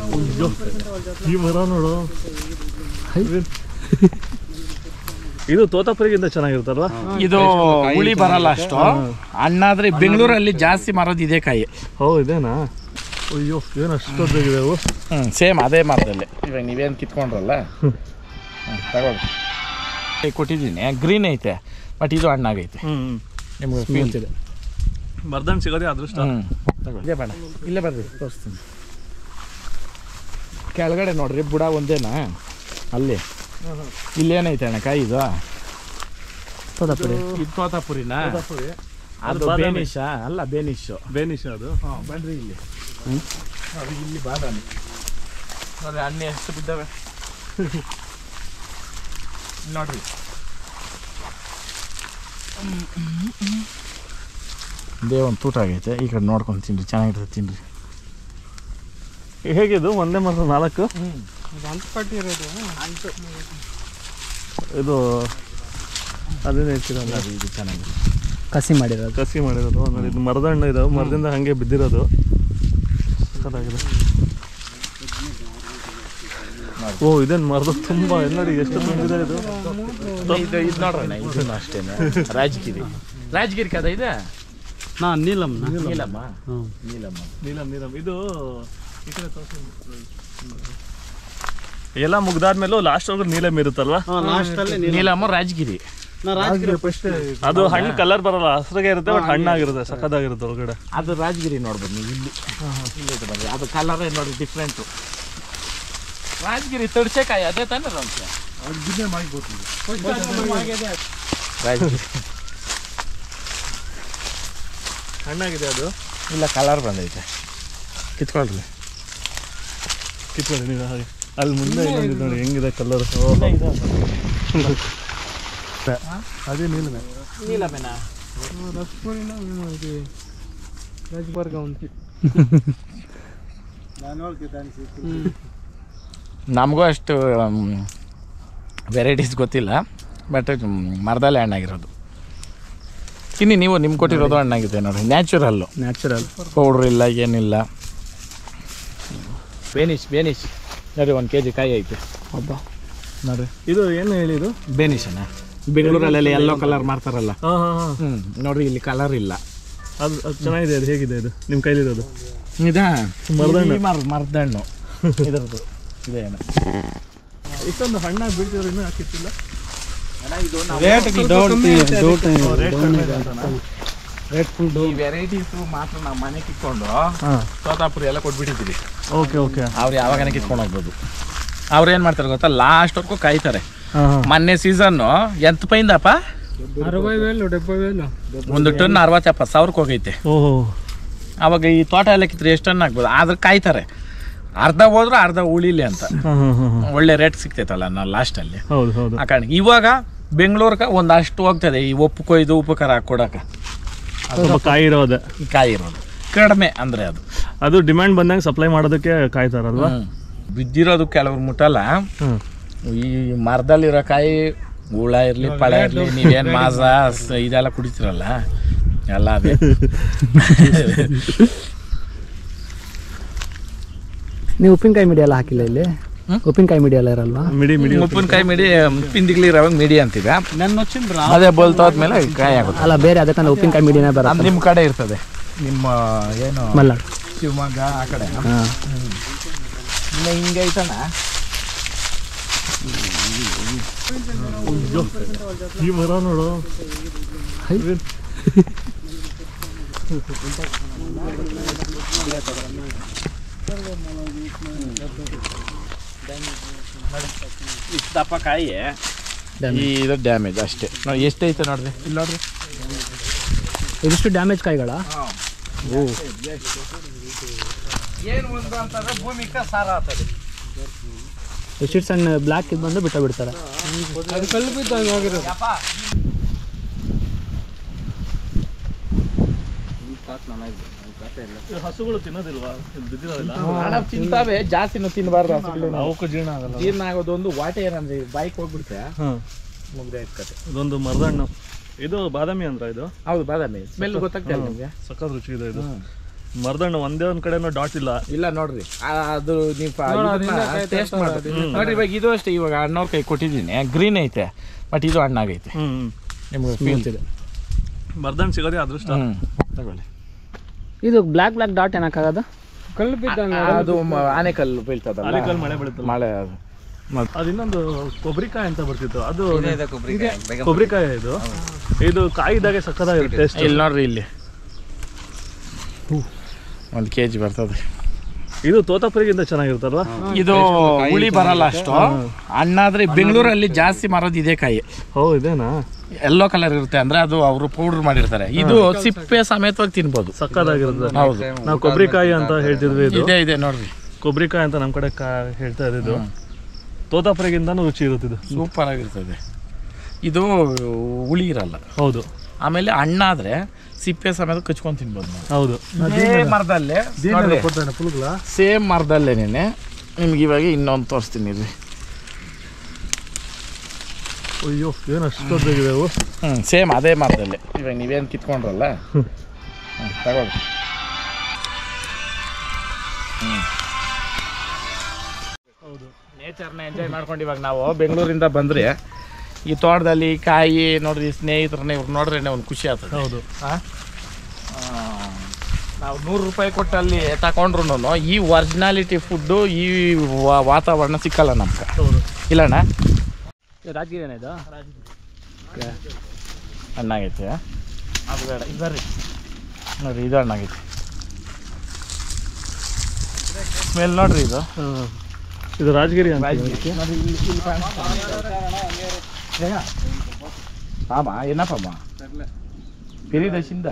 ಅಯ್ಯೋ ಈ ಮರ ನೋಡು ಇದು ತೋತಾಪುರಿಗಿಂತ ಚೆನ್ನಾಗಿರುತ್ತಲ್ವಾ ಇದು ಹುಳಿ ಬರಲ್ಲ ಅಷ್ಟು ಹಣ್ಣಾದ್ರೆ ಬೆಂಗಳೂರಲ್ಲಿ ಜಾಸ್ತಿ ಮಾರೋದು ಇದೇ ಕಾಯಿ ಹೋ ಇದೇನಾ ಅಯ್ಯೋ ಏನು ಅಷ್ಟೊದ್ದಾಗಿದೆ ಅವು ಹ್ಮ್ ಸೇಮ್ ಅದೇ ಮರದಲ್ಲಿ ಇವಾಗ ನೀವೇನು ಕಿತ್ಕೊಂಡ್ರಲ್ಲ ಹ್ಮ್, ತಗೊಳ್ಳಿ ಈಗ ಕೊಟ್ಟಿದ್ದೀನಿ ಗ್ರೀನ್ ಐತೆ ಬಟ್ ಇದು ಹಣ್ಣಾಗೈತೆ ಹ್ಞೂ ನಿಮ್ಗೆ ಫೀಲ್ ಇದೆ ಮರ್ದನ್ ಸಿಗೋದೇ ಅದೃಷ್ಟ ಹ್ಮ್ ತಗೊಳ್ಳಿ ಇಲ್ಲೇ ಬೇಡ ಇಲ್ಲೇ ಬರ್ರಿ ತೋರಿಸ್ತೀನಿ ಕೆಳಗಡೆ ನೋಡ್ರಿ ಬುಡ ಒಂದೇನಾ ಅಲ್ಲಿ ಇಲ್ಲೇನೈತೆ ಅಣ್ಣ ಕಾಯಿ ಇದು ತೋತಾಪುರಿ ಇದು ತೋತಾಪುರಿನಾ ತೋತಾಪುರಿ ಅದು ಬಾದಾಮಿ. ಬೇನಿಶಾ ಅಲ್ಲ ಬೇನಿಶು ಬೇನಿಶ ಅದು ಹಾಂ ಬನ್ರಿ ಇಲ್ಲಿ ಅದು ಇಲ್ಲಿ ಬಾದಾಮಿ ನೋಡ್ರಿ ಹಣ್ಣು ಎಷ್ಟು ಬಿದ್ದಾವೆ ನೋಡ್ರಿ ಇದೇ ಒಂದು ತೂಟ ಆಗೈತೆ ಈ ಕಡೆ ನೋಡ್ಕೊಂಡು ತಿನ್ರಿ ಚೆನ್ನಾಗಿರ್ತದೆ ತಿನ್ರಿ ಹೇಗಿದು ಒಂದೇ ಮರ ನಾಲ್ಕು ಇದು ಅದೇನು ಹೇಳ್ತೀರಲ್ಲ ನೋಡ್ರಿ, ಇದು ಚೆನ್ನಾಗಿದೆ ಕಸಿ ಮಾಡಿರೋದು ಕಸಿ ಮಾಡಿರೋದು ಆಮೇಲೆ ಇದು ಮರದ ಹಣ್ಣು ಇದಾವೆ ಮರದಿಂದ ಹಾಗೆ ಬಿದ್ದಿರೋದು ಸಖತ್ತಾಗಿದೆ ಓ ಇದೇನು ಮರದ ತುಂಬ ಎಲ್ಲ ನೋಡಿ ಎಷ್ಟು ತುಂಬಿದೆ ಇದು ಇದು ಇದು ನೋಡ್ರಣ್ಣ ಇದನ್ನು ಅಷ್ಟೇನೆ ರಾಜಗಿರಿ ರಾಜಗಿರಿ ಕದ ಇದೆ ನಾ ನೀಲಮ್ನ ನೀಲಮ್ಮ ಹ್ಞೂ ನೀಲಮ್ಮ ನೀಲಂ ನೀಲಂ ಇದು ಈ ಕಡೆ ತೋರ್ಸು. ಎಲ್ಲ ಮುಗ್ದಾದ್ಮೇಲೂ ಲಾಸ್ಟ್ ವರ್ಗು ನೀಲಂ ಇರುತ್ತಲ್ವಾ ಲಾಸ್ಟಲ್ಲಿ ನೀಲಮ್ಮ ರಾಜಗಿರಿ ನಾ ರಾಜಗಿರಿ ಫಸ್ಟ್ ಅದು ಹಣ್ಣು ಕಲರ್ ಬರಲ್ಲ ಹಸ್ರಾಗೆ ಇರುತ್ತೆ ಬಟ್ ಹಣ್ಣಾಗಿರುತ್ತೆ ಸಖತ್ತಾಗಿರುತ್ತೆ ಒಳಗಡೆ ಅದು ರಾಜಗಿರಿ ನೋಡ್ಬೋದು ನೀವು ಇಲ್ಲಿ ಇಲ್ಲಿ ಇದೆ ಬನ್ನಿ ಅದು ಕಲರೇ ನೋಡಿ ಡಿಫ್ರೆಂಟು ರಾಜಗಿರಿ ತಡ್ಸೆಕಾಯಿ ಅದೇ ತಾನೇ ರಂಶ ರಾಜಗಿರಿ ಹಣ್ಣಾಗಿದೆ ಅದು ಇಲ್ಲ ಕಲರ್ ಬಂದೈತೆ ಕಿತ್ಕೊಳ್ರಿ ಕಿತ್ಕೊಳ್ಳಿ ನೀವು ಹಾಗೆ ಅಲ್ಲಿ ಮುಂದೆ ಇನ್ನೊಂದು ನೋಡಿ ಹೆಂಗಿದೆ ಕಲರ್ ಅದೇ ನೀಲಮೆ ನೀಲಮೇನಾ ರಾಜಬರ್ಗ ಒಂದು ನಮಗೂ ಅಷ್ಟು ವೆರೈಟೀಸ್ ಗೊತ್ತಿಲ್ಲ ಬಟ್ ಮರದಲ್ಲೇ ಹಣ್ಣಾಗಿರೋದು ತಿನ್ನಿ ನೀವು ನಿಮ್ಗೆ ಕೊಟ್ಟಿರೋದು ಹಣ್ಣಾಗಿದೆ ನೋಡಿ ನ್ಯಾಚುರಲ್ಲು ನ್ಯಾಚುರಲ್ ಪೌಡ್ರ್ ಇಲ್ಲ ಏನಿಲ್ಲ ಬೇನಿಶ್ ಬೇನಿಶ್ ನೋಡಿ ಒಂದು ಕೆ ಜಿ ಕಾಯಿ ಐತೆ ಒಬ್ಬ ನೋಡ್ರಿ ಇದು ಏನು ಹೇಳಿ ಇದು ಬೇನಿಶನ ಬೆಂಗಳೂರಲ್ಲೆಲ್ಲ ಎಲ್ಲೋ ಕಲರ್ ಮಾಡ್ತಾರಲ್ಲ ಹಾಂ ಹಾಂ ಹಾಂ ಹ್ಞೂ ನೋಡ್ರಿ ಇಲ್ಲಿ ಕಲರ್ ಇಲ್ಲ ಅದು ಅದು ಚೆನ್ನಾಗಿದೆ ಅದು ಹೇಗಿದೆ ಇದು ನಿಮ್ಮ ಕೈಲಿರೋದು ಇದಾ ಮರದಣ್ಣು. ಈ ಮರ ಮರದಣ್ಣು ಇದ್ರದ್ದು ಇದೇನು ಇಷ್ಟೊಂದು ಹಣ್ಣಾಗಿ ಬೀಳ್ತಿದ್ರು ಇನ್ನೂ ಹಾಕಿತ್ತಿಲ್ಲ rate doubt doubt rate full ಈ ವೆರೈಟೀಸು ಮಾತ್ರ ನಾವು ಮನೆ ಕಿತ್ಕೊಂಡು ಹಾಂ ತೋತಾಪುರಿ ಎಲ್ಲ ಕೊಟ್ಬಿಟ್ಟಿದ್ದೀವಿ ಓಕೆ ಓಕೆ ಅವ್ರು ಯಾವಾಗನೇ ಕಿತ್ಕೊಂಡು ಹೋಗ್ಬೋದು ಅವ್ರು ಏನು ಮಾಡ್ತಾರೆ ಗೊತ್ತಾ ಲಾಸ್ಟ್ವರೆಗೂ ಕಾಯ್ತಾರೆ ಹಾಂ ಹಾಂ ಮೊನ್ನೆ ಸೀಸನ್ನು ಎಂತ ಪೈಂದಪ್ಪ ಅರವೈ ವೇಲು ಡೆಬ್ಬೈ ವೇಲು ಒಂದು ಟನ್ ಅರವತ್ತು ಎಪ್ಪತ್ತು ಸಾವಿರಕ್ಕೆ ಹೋಗೈತೆ ಓಹೋ ಅವಾಗ ಈ ತೋಟ ಎಲ್ಲ ಕಿತ್ತರೆ ಎಷ್ಟು ಟನ್ ಆಗ್ಬೋದು ಆದ್ರೆ ಕಾಯ್ತಾರೆ ಅರ್ಧ ಹೋದ್ರು ಅರ್ಧ ಉಳಿಲಿ ಅಂತ ಹಾಂ ಹಾಂ ಹಾಂ ಹಾಂ ಒಳ್ಳೆ ರೇಟ್ ಸಿಗ್ತೈತಲ್ಲ ನಾವು ಲಾಸ್ಟಲ್ಲಿ ಹೌದು ಹೌದು ಆ ಕಾರಣ ಇವಾಗ ಬೆಂಗಳೂರಿಗೆ ಒಂದಷ್ಟು ಹೋಗ್ತದೆ ಈ ಉಪ್ಪು ಕೊಯ್ದು ಉಪು ಖಾರ ಹಾಕೊಡಕ್ಕೆ ಸ್ವಲ್ಪ ಕಾಯಿ ಇರೋದೆ ಈ ಕಾಯಿ ಇರೋದು ಕಡಿಮೆ ಅಂದರೆ ಅದು ಅದು ಡಿಮ್ಯಾಂಡ್ ಬಂದಂಗೆ ಸಪ್ಲೈ ಮಾಡೋದಕ್ಕೆ ಕಾಯ್ತಾರಲ್ವಾ ಹ್ಮ್. ಬಿದ್ದಿರೋದು ಕೆಲವ್ರು ಮುಟ್ಟಲ್ಲ ಹಾಂ ಈ ಮರದಲ್ಲಿರೋ ಕಾಯಿ ಹುಳ ಇರಲಿ ಪಳ ಇರಲಿ ನೀವೇನು ಮಾಸ ಸ- ಇದೆಲ್ಲ ಕುಡಿತೀರಲ್ಲ ಎಲ್ಲ ಅದೇ ನೀವು ಉಪ್ಪಿನಕಾಯಿ ಮಿಡಿ ಎಲ್ಲ ಹಾಕಿಲ್ಲ ಇಲ್ಲಿ ಉಪ್ಪಿನಕಾಯಿ ಮಿಡಿ ಎಲ್ಲ ಇರಲ್ವಾ ಮಿಡಿ ಮಿಡಿ ಉಪ್ಪಿನಕಾಯಿ ಮಿಡಿ ಪಿಂದಿಗ್ಲಿ ರವಾಗ ಮಿಡಿ ಅಂತೀವಿ ನನ್ನ వచ్చింದ್ರ ಅದೇ ಬೋಲ್ತೋದ್ಮೇಲೆ ಕಾಯಿ ಆಗುತ್ತೆ ಅಲ್ಲ ಬೇರೆ ಅದಕ್ಕಂದ್ರೆ ಉಪ್ಪಿನಕಾಯಿ ಮಿಡಿನೇ ಅದು ಬರುತ್ತೆ ನಿಮ್ಮ ಕಡೆ ಇರ್ತದೆ ನಿಮ್ಮ ಏನು ಮಲ್ನಾಡು ಶಿವಮೊಗ್ಗ ಆ ಕಡೆ ಹಾಂ ಇನ್ನು ಹಿಂಗೆ ಐತಣ್ಣ ಈ ಮರ ನೋಡು ಇಷ್ಟು ದಪ್ಪ ಕಾಯಿ ಈ ಇದು ಡ್ಯಾಮೇಜ್ ಅಷ್ಟೇ ನೋಡಿ ಎಷ್ಟೈತೆ ನೋಡ್ರಿ ಇಲ್ಲಿ ನೋಡ್ರಿ ಇದಿಷ್ಟು ಡ್ಯಾಮೇಜ್ ಕಾಯಿಗಳ ಏನು ಒಂದು ಅಂತಂದ್ರೆ ಭೂಮಿಗೆ ಸಾರ ಆಗ್ತದೆ ಎಷ್ಟು ಸಣ್ಣ ಬ್ಲ್ಯಾಕ್ ಇದು ಬಂದು ಬಿಟ್ಟ ಬಿಡ್ತಾರೆ ಹಸುಗಳು ತಿನ್ನೋದಿಲ್ವಾ ಇದು ಬಿದ್ದಿರೋದಿಲ್ಲ ಹಣ ತಿಂತಾವೆ ಜಾಸ್ತಿನೂ ತಿನ್ನಬಾರ್ದು ಹಸುಗಳು ಅವಕ್ಕೂ ಜೀರ್ಣ ಆಗಲ್ಲ ಜೀರ್ಣ ಆಗೋದು ಒಂದು ವಾಟೆ ಏನಂದ್ರೆ ಬೈಕ್ ಹೋಗ್ಬಿಡ್ತೆ ಹಾಂ ಮುಗ್ದೆ ಕತೆ ಇದೊಂದು ಮರದಣ್ಣು ಇದು ಬಾದಾಮಿ ಅಂದ್ರ ಇದು ಹೌದು ಬಾದಾಮಿ ಸ್ಮೆಲ್ ಗೊತ್ತಾಗ್ತಾ ಇಲ್ಲ ನಿಮಗೆ ಸಖತ್ ರುಚಿ ಇದೆ ಇದು ಮರದಣ್ಣ ಒಂದೇ ಒಂದ್ ಕಡೆನೂ ಡಾಟ್ ಇಲ್ಲ ಇಲ್ಲ ನೋಡ್ರಿ ಆ, ಅದು ನೀವು ಟೇಸ್ಟ್ ಮಾಡಿ ನೋಡ್ರಿ ಇವಾಗ ಇದು ಅಷ್ಟೇ ಇವಾಗ ಅಣ್ಣವ್ರ ಕೈ ಕೊಟ್ಟಿದ್ದೀನಿ ಗ್ರೀನ್ ಐತೆ ಬಟ್ ಇದು ಹಣ್ಣಾಗೈತೆ ಹ್ಮ್ ಹ್ಮ್. ನಿಮ್ಗೆ ಫೀಲ್ ಮರದಣ್ಣ ಸಿಗೋದೇ ಅದೃಷ್ಟ ಹ್ಞೂ ತಗೊಳ್ಳಿ ಇದು ಬ್ಲ್ಯಾಕ್ ಬ್ಲ್ಯಾಕ್ ಡಾಟ್ ಏನಕ್ಕಾಗದು ಕಲ್ಲು ಬಿದ್ದಂಗ ಅದು ಮ- ಆನೆಕಲ್ಲು ಬೀಳ್ತದಲ್ಲ ಅಲಿಕಲ್ ಮಳೆ ಬೀಳುತ್ತಲ್ಲ ಮಳೆ ಅದು ಅದು ಇನ್ನೊಂದು ಕೊಬ್ಬರಿಕಾಯಿ ಅಂತ ಬರ್ತಿತ್ತು ಅದು ಕೊಬ್ಬರಿಕಾಯಿ ಇದು ಇದು ಕಾಯಿದಾಗೆ ಸಕ್ಕದಾಗಿರುತ್ತೆ ಟೇಸ್ಟ್ ಇಲ್ಲಿ ನೋಡ್ರಿ ಇಲ್ಲಿ ಒಂದು ಕೆ ಜಿ ಬರ್ತದೆ ಇದು ತೋತಾಪುರಿಗಿಂತ ಚೆನ್ನಾಗಿರುತ್ತಲ್ವಾ ಇದು ಹುಳಿ ಬರಲ್ಲ ಅಷ್ಟು ಹಣ್ಣಾದ್ರೆ ಬೆಂಗಳೂರಲ್ಲಿ ಜಾಸ್ತಿ ಮಾರೋದು ಇದೇ ಕಾಯಿ ಹೋ ಇದೇನಾ ಎಲ್ಲೋ ಕಲರ್ ಇರುತ್ತೆ ಅಂದ್ರೆ ಅದು ಅವರು ಪೌಡರ್ ಮಾಡಿರ್ತಾರೆ ಇದು ಸಿಪ್ಪೆ ಸಮೇತವಾಗಿ ತಿನ್ಬೋದು ಸಕ್ಕದಾಗಿರುತ್ತೆ ಹೌದು ನಾವು ಕೊಬ್ಬರಿಕಾಯಿ ಅಂತ ಹೇಳ್ತಿದ್ವಿ ಇದು ಇದೆ ಇದೆ ನೋಡ್ರಿ ಕೊಬ್ಬರಿಕಾಯಿ ಅಂತ ನಮ್ಮ ಕಡೆ ಕಾ ಹೇಳ್ತಾ ಇದ್ದಿದ್ದು ತೋತಾಪುರಿಗಿಂತನೂ ರುಚಿ ಇರುತ್ತಿದ್ದು ಸೂಪರ್ ಆಗಿರ್ತದೆ ಇದು ಹುಳಿ ಇರಲ್ಲ ಹೌದು ಆಮೇಲೆ ಹಣ್ಣಾದ್ರೆ ಸಿಪ್ಪೆ ಸಮೇತ ಕಚ್ಕೊಂಡು ತಿನ್ಬೋದು ನಾವು ಹೌದು ಇದೇ ಮರದಲ್ಲೇ ನೋಡ್ರಿ ಸೇಮ್ ಮರದಲ್ಲೇ ನಿನ್ನೆ ನಿಮ್ಗೆ ಇವಾಗ ಇನ್ನೊಂದು ತೋರಿಸ್ತೀನಿ ರೀ ಅಯ್ಯೋ ಏನು ಅಷ್ಟೊದ್ದಾಗಿದೆ ಅವು ಹ್ಞೂ ಸೇಮ್ ಅದೇ ಮರದಲ್ಲೇ ಇವಾಗ ನೀವೇನು ಕಿತ್ಕೊಂಡ್ರಲ್ಲ ಹ್ಞೂ ತಗೊಳ್ಳಿ ಹೌದು ನೇಚರ್ನ ಎಂಜಾಯ್ ಮಾಡ್ಕೊಂಡು ಇವಾಗ ನಾವು ಬೆಂಗಳೂರಿಂದ ಬಂದರೆ ಈ ತೋಟದಲ್ಲಿ ಕಾಯಿ ನೋಡ್ರಿ ಸ್ನೇಹಿತರನ್ನ ಇವ್ರು ನೋಡ್ರೆ ಒಂದು ಖುಷಿ ಆಗ್ತದೆ ಹೌದು ಆ? ಆ, ನಾವು ನೂರು ರೂಪಾಯಿ ಕೊಟ್ಟು ಅಲ್ಲಿ ತಗೊಂಡ್ರು ಈ ಒರಿಜಿನಾಲಿಟಿ ಫುಡ್ಡು ಈ ವಾ- ವಾತಾವರಣ ಸಿಕ್ಕಲ್ಲ ನಮ್ಗೆ ಹೌದು ಇಲ್ಲಣ್ಣ ರಾಜಗಿರಿ ಏನಿದು ಹಣ್ಣಾಗೈತೆ ಅದು ಬೇಡ ಇದು ಬರ್ರಿ ನೋಡ್ರಿ ಇದು ಹಣ್ಣಾಗೈತೆ ಸ್ಮೆಲ್ ನೋಡ್ರಿ ಇದು ಹಾ. ಇದು ರಾಜಗಿರಿ ಅಂತ ನೋಡ್ರಿ ಇಲ್ಲಿ ಇಲ್ಲಿ ಪಾಮ ಏನಪ್ಪಮ್ಮ ಪಿರಿದಶಿಂದ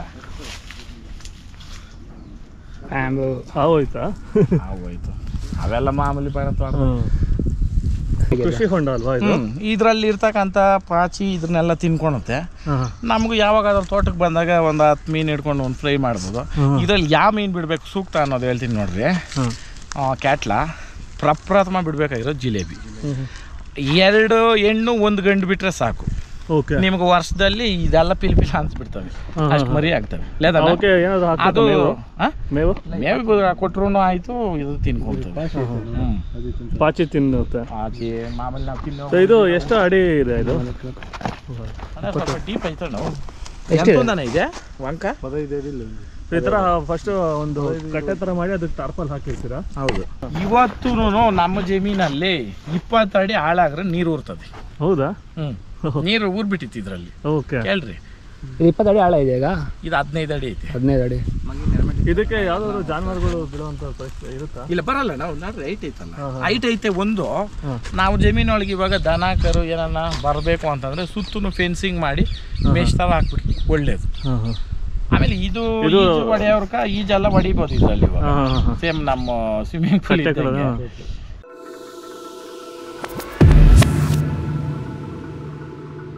ಹಾವು ಹೋಯ್ತಾ ಆಗೋಯ್ತು ಅವೆಲ್ಲ ಮಾಮೂಲಿ ಬೇಡ ತೋಟ ಹ್ಮ್. ಕೃಷಿ ಹೊಂಡ ಅಲ್ವಾ ಇದು ಇದರಲ್ಲಿ ಇರ್ತಕ್ಕಂಥ ಪಾಚಿ ಇದನ್ನೆಲ್ಲ ತಿನ್ಕೊಳುತ್ತೆ ಹಾ. ನಮಗೂ ಯಾವಾಗಾದ್ರೂ ತೋಟಕ್ಕೆ ಬಂದಾಗ ಒಂದು ಹತ್ತು ಮೀನು ಹಿಡ್ಕೊಂಡು ಒಂದು ಫ್ರೈ ಮಾಡ್ಬೋದು ಹ್ಮ್. ಇದರಲ್ಲಿ ಯಾವ ಮೀನು ಬಿಡ್ಬೇಕು ಸೂಕ್ತ ಅನ್ನೋದು ಹೇಳ್ತೀನಿ ನೋಡ್ರಿ ಹ್ಮ್. ಆ, ಕ್ಯಾಟ್ಲ ಪ್ರಪ್ರಥಮ ಬಿಡ್ಬೇಕಾಗಿರೋದು ಜಿಲೇಬಿ ಹ್ಮ್. ಎರಡು ಹೆಣ್ಣು ಒಂದು ಗಂಡು ಬಿಟ್ರೆ ಸಾಕು ಓಕೆ ನಿಮ್ಗೆ ವರ್ಷದಲ್ಲಿ ಇದೆಲ್ಲ ಪಿಲ್ ಪಿಲ್ ಅನ್ಸ್ಬಿಡ್ತವೆ ಹಾ, ಅಷ್ಟು ಹಾ. ಮರಿ ಆಗ್ತವೆ ಲೇದ ಓಕೆ ಏನಾದ್ರು ಅದು ಹಾಕ್ಬೇಕು ಮೇವು ಆ? ಮೇವು ಮೇವು ಕೊಟ್ರು ಆಯ್ತು ಇದು ತಿನ್ಕೊಂತವೆ ಹ್ಮ್ ಪಾಚಿ ತಿನ್ನುತ್ತೆ ಆಚೆ ಮಾಮೂಲಿ ನಾವು ತಿನ್ನೋ So ಇದು ಎಷ್ಟು ಅಡಿ ಇದೆ ಇದು ಅಣ್ಣ, ಸ್ವಲ್ಪ ಡೀಪ್ ಐತೆ ನಾವು ಎಷ್ಟಿದೆ? ಎಂತೊಂದನ ಇದೆ ವಂಕ So ಈ ತರ ಫಸ್ಟ್ ಒಂದು ಕಟ್ಟೆ ತರ ಮಾಡಿ ಅದಕ್ಕೆ ಟಾರ್ಪಲ್ ಹಾಕಿರ್ತೀರಾ ಹೌದು ಇವತ್ತು ನಮ್ಮ ಜಮೀನಲ್ಲಿ ಇಪ್ಪತ್ತು ಅಡಿ ಹಾಳಾಗ್ರೆ ನೀರು ಊರ್ತದೆ ಹೌದಾ ಹ್ಮ್ ನೀರು ಊರ್ಬಿಟ್ಟಿತ್ತು ಇದರಲ್ಲಿ ಓಕೆ ಕೇಳ್ರಿ ಇದು ಇಪ್ಪತ್ತು ಅಡಿ ಆಳ ಇದೆ ಈಗ ಇದು ಹದಿನೈದು ಅಡಿ ಐತೆ ಹದಿನೈದು ಅಡಿ ಇದಕ್ಕೆ ಯಾವ್ದಾದ್ರು ಜಾನುವಾರುಗಳು ಬಿಡುವಂತ ಪರಿಸ್ಥಿತಿ ಇರುತ್ತಾ ಇಲ್ಲ ಬರಲ್ಲ ನಾವು ನೋಡ್ರಿ ಹೈಟ್ ಐತಲ್ಲ ಹಾ, ಹಾ. ಹೈಟ್ ಐತೆ ಒಂದು ಹಾ. ನಾವು ಜಮೀನೊಳಗೆ ಇವಾಗ ದನ ಕರು ಏನನ್ನ ಬರಬೇಕು ಅಂತಂದ್ರೆ ಸುತ್ತೂ ಫೆನ್ಸಿಂಗ್ ಮಾಡಿ ಮೇಷ್ತಾವ ಹಾಕ್ಬಿಟ್ರಿ ಒಳ್ಳೇದು ಹಾಂ ಹಾಂ ಆಮೇಲೆ ಇದು ಇದು- ಈಜು ಹೊಡೆಯೋರ್ಕ ಈಜೆಲ್ಲ ಹೊಡಿಬೋದು ಇದರಲ್ಲಿ ಇವಾಗ ಹಾಂ ಹಾಂ ಹಾಂ ಸೇಮ್ ನಮ್ಮ ಸ್ವಿಮ್ಮಿಂಗ್ ಪೂಲ್ ಕಟ್ಟೆಗಳು, ಹಾ.